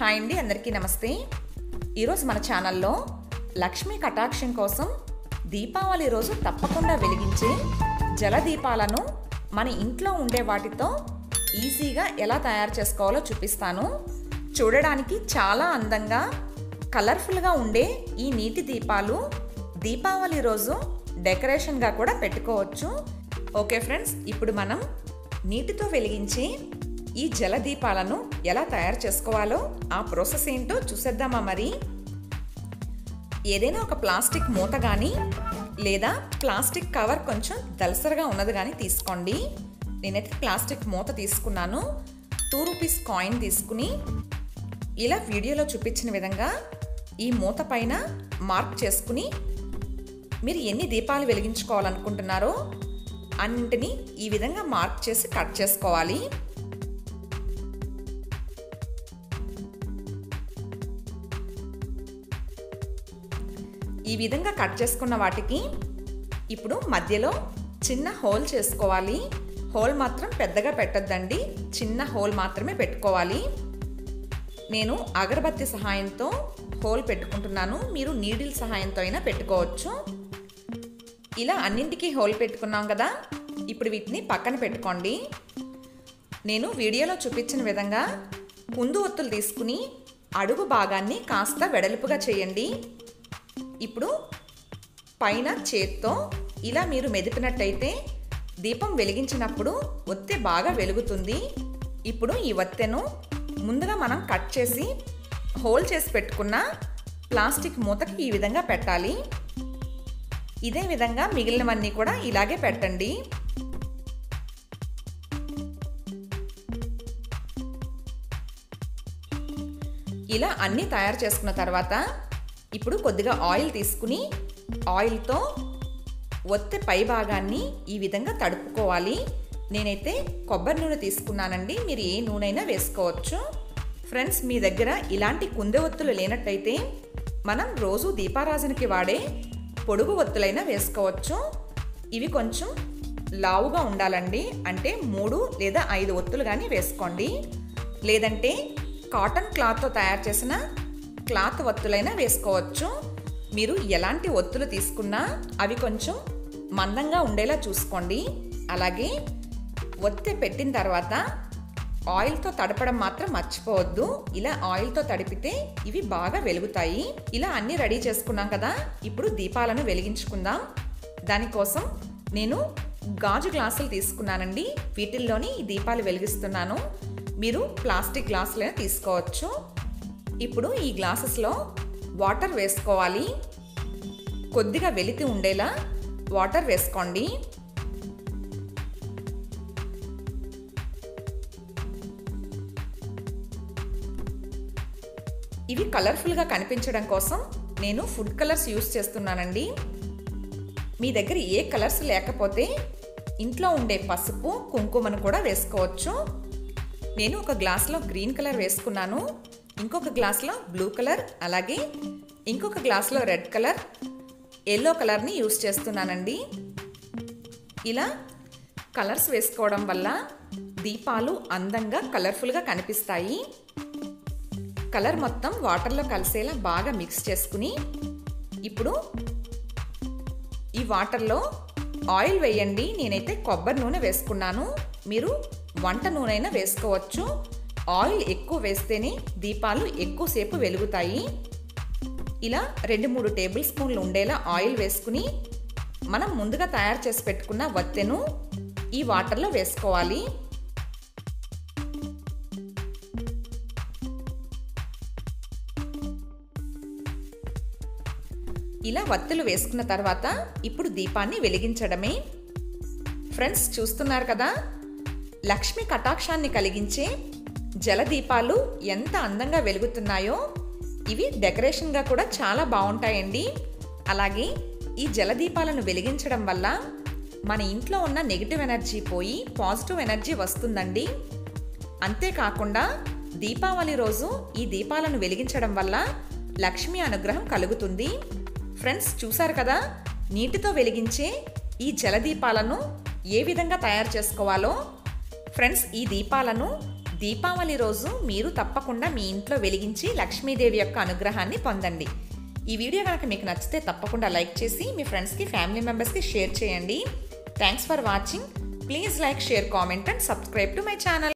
hi అండి అందరికీ నమస్తే ఈరోజు మన ఛానల్లో లక్ష్మీ కటాక్షం కోసం దీపావళి రోజు తప్పకుండా వెలిగించే జల దీపాలను మన ఇంట్లో ఉండే వాటితో ఈజీగా ఎలా తయారు చేసుకోవాలో చూపిస్తాను చూడడానికి చాలా అందంగా కలర్ఫుల్గా ఉండే ఈ నీటి దీపాలు దీపావళి రోజు డెకరేషన్గా కూడా పెట్టుకోవచ్చు ఓకే ఫ్రెండ్స్ ఇప్పుడు మనం నీటితో వెలిగించే ఈ జల దీపాలను ఎలా తయారు చేసుకోవాలో ఆ ప్రాసెస్ ఏంటో చూసేద్దామా మరి ఏదైనా ఒక ప్లాస్టిక్ మూత కానీ లేదా ప్లాస్టిక్ కవర్ కొంచెం దలసరగా ఉన్నది కానీ తీసుకోండి నేనైతే ప్లాస్టిక్ మూత తీసుకున్నాను టూ రూపీస్ కాయిన్ తీసుకుని ఇలా వీడియోలో చూపించిన విధంగా ఈ మూత పైన మార్క్ చేసుకుని మీరు ఎన్ని దీపాలు వెలిగించుకోవాలనుకుంటున్నారో అన్నింటినీ ఈ విధంగా మార్క్ చేసి కట్ చేసుకోవాలి ఈ విధంగా కట్ చేసుకున్న వాటికి ఇప్పుడు మధ్యలో చిన్న హోల్ చేసుకోవాలి హోల్ మాత్రం పెద్దగా పెట్టద్దండి చిన్న హోల్ మాత్రమే పెట్టుకోవాలి నేను అగరబత్తి సహాయంతో హోల్ పెట్టుకుంటున్నాను మీరు నీడిల్ సహాయంతో అయినా పెట్టుకోవచ్చు ఇలా అన్నింటికి హోల్ పెట్టుకున్నాం కదా ఇప్పుడు వీటిని పక్కన పెట్టుకోండి నేను వీడియోలో చూపించిన విధంగా కుందు ఒత్తులు తీసుకుని అడుగు భాగాన్ని కాస్త వెడల్పుగా చేయండి ఇప్పుడు పైన చేత్తో ఇలా మీరు మెదిపినట్టయితే దీపం వెలిగించినప్పుడు ఒత్తె బాగా వెలుగుతుంది ఇప్పుడు ఈ ఒత్తెను ముందుగా మనం కట్ చేసి హోల్ చేసి పెట్టుకున్న ప్లాస్టిక్ మూతకి ఈ విధంగా పెట్టాలి ఇదే విధంగా మిగిలినవన్నీ కూడా ఇలాగే పెట్టండి ఇలా అన్నీ తయారు చేసుకున్న తర్వాత ఇప్పుడు కొద్దిగా ఆయిల్ తీసుకుని ఆయిల్తో ఒత్తె పై భాగాన్ని ఈ విధంగా తడుపుకోవాలి నేనైతే కొబ్బరి నూనె తీసుకున్నానండి మీరు ఏ నూనెైనా వేసుకోవచ్చు ఫ్రెండ్స్ మీ దగ్గర ఇలాంటి కుందె ఒత్తులు లేనట్టయితే మనం రోజు దీపారాజనకి వాడే పొడుగు ఒత్తులైనా వేసుకోవచ్చు ఇవి కొంచెం లావుగా ఉండాలండి అంటే మూడు లేదా ఐదు ఒత్తులు కానీ వేసుకోండి లేదంటే కాటన్ క్లాత్తో తయారు చేసిన క్లాత్ ఒత్తులైనా వేసుకోవచ్చు మీరు ఎలాంటి ఒత్తులు తీసుకున్నా అవి కొంచెం మందంగా ఉండేలా చూసుకోండి అలాగే ఒత్తి పెట్టిన తర్వాత ఆయిల్తో తడపడం మాత్రం మర్చిపోవద్దు ఇలా ఆయిల్తో తడిపితే ఇవి బాగా వెలుగుతాయి ఇలా అన్నీ రెడీ చేసుకున్నాం కదా ఇప్పుడు దీపాలను వెలిగించుకుందాం దానికోసం నేను గాజు గ్లాసులు తీసుకున్నానండి వీటిల్లోని ఈ దీపాలు వెలిగిస్తున్నాను మీరు ప్లాస్టిక్ గ్లాసులైనా తీసుకోవచ్చు ఇప్పుడు ఈ గ్లాసెస్లో వాటర్ వేసుకోవాలి కొద్దిగా వెలితి ఉండేలా వాటర్ వేసుకోండి ఇవి కలర్ఫుల్గా కనిపించడం కోసం నేను ఫుడ్ కలర్స్ యూస్ చేస్తున్నానండి మీ దగ్గర ఏ కలర్స్ లేకపోతే ఇంట్లో ఉండే పసుపు కుంకుమను కూడా వేసుకోవచ్చు నేను ఒక గ్లాస్లో గ్రీన్ కలర్ వేసుకున్నాను ఇంకొక గ్లాస్లో బ్లూ కలర్ అలాగే ఇంకొక గ్లాస్లో రెడ్ కలర్ ఎల్లో కలర్ని యూస్ చేస్తున్నానండి ఇలా కలర్స్ వేసుకోవడం వల్ల దీపాలు అందంగా కలర్ఫుల్గా కనిపిస్తాయి కలర్ మొత్తం వాటర్లో కలిసేలా బాగా మిక్స్ చేసుకుని ఇప్పుడు ఈ వాటర్లో ఆయిల్ వేయండి నేనైతే కొబ్బరి నూనె వేసుకున్నాను మీరు వంట నూనె అయినా వేసుకోవచ్చు ఆయిల్ ఎక్కువ వేస్తేనే దీపాలు ఎక్కువసేపు వెలుగుతాయి ఇలా రెండు మూడు టేబుల్ స్పూన్లు ఉండేలా ఆయిల్ వేసుకుని మనం ముందుగా తయారు చేసి పెట్టుకున్న వత్తెను ఈ వాటర్లో వేసుకోవాలి ఇలా వత్తులు వేసుకున్న తర్వాత ఇప్పుడు దీపాన్ని వెలిగించడమే ఫ్రెండ్స్ చూస్తున్నారు కదా లక్ష్మి కటాక్షాన్ని కలిగించే జలదీపాలు ఎంత అందంగా వెలుగుతున్నాయో ఇవి డెకరేషన్గా కూడా చాలా బాగుంటాయండి అలాగే ఈ జలదీపాలను వెలిగించడం వల్ల మన ఇంట్లో ఉన్న నెగిటివ్ ఎనర్జీ పోయి పాజిటివ్ ఎనర్జీ వస్తుందండి అంతేకాకుండా దీపావళి రోజు ఈ దీపాలను వెలిగించడం వల్ల లక్ష్మి అనుగ్రహం కలుగుతుంది ఫ్రెండ్స్ చూసారు కదా నీటితో వెలిగించే ఈ జలదీపాలను ఏ విధంగా తయారు చేసుకోవాలో ఫ్రెండ్స్ ఈ దీపాలను దీపావళి రోజు మీరు తప్పకుండా మీ ఇంట్లో వెలిగించి లక్ష్మీదేవి యొక్క అనుగ్రహాన్ని పొందండి ఈ వీడియో కనుక మీకు నచ్చితే తప్పకుండా లైక్ చేసి మీ ఫ్రెండ్స్కి ఫ్యామిలీ మెంబర్స్కి షేర్ చేయండి thanks for watching please like share comment and subscribe to my channel